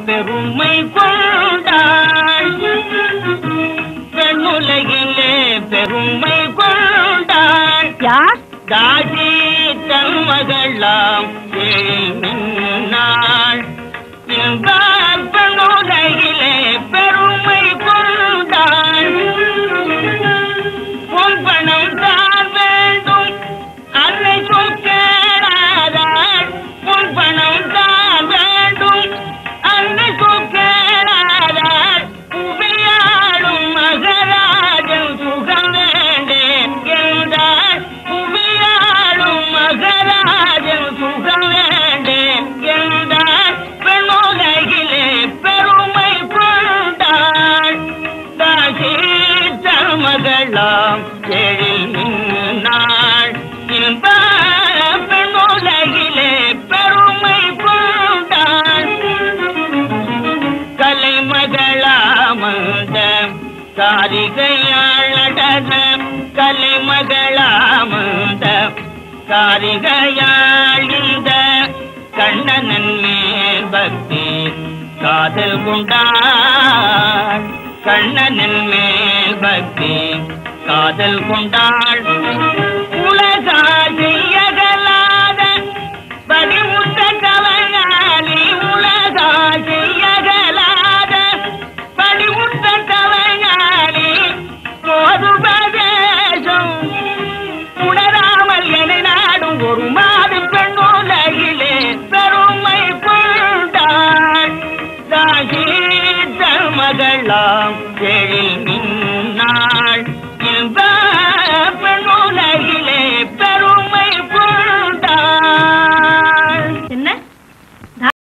பெருமை கொண்டாள் பெண்ணுலகிலே பெருமை கொண்டாள் யார் தாசி தன் மகளாம் எழுமின்னாள் இன்ப பெண்ணுலகிலே பெருமை கொண்டாள் பொன் பணம் தான் வேண்டும் அன்னை சொல் கேளாதாள் பொன் பணம் தான் வேண்டும் அன்னை சொல் கேளாதாள் புவியாடும் மகராஜன் சுகம் வேண்டேன் என்றாள் புவியாடும் மகராஜன் சுகம் வேண்டேன் என்றாள் பெண்ணுலகிலே பெருமை கொண்டாள் தாசி மகளாம் எழில் நாள் இன்ப பெண்ணுலகிலே பெருமை கொண்டாள் கலை மகளாமந்த காரிகையாள் நடன கலை மகளாமந்த காரிகையாள் இந்த கண்ணனன் மேல் பக்தி காதல் கொண்டாள் கண்ணனின் மேல் பக்தி காதல் கொண்டாள் உலகாசியகலாத பதிமுத்த கலைஞானி உலகாசியகலாத பதிமுத்த கலைஞானி போதுபதேசம் உணராமல் என நாடும் ஒரு மாது பெண்ணுலகிலே பெருமை கொண்டாள் தாகி மகளாம் எழில்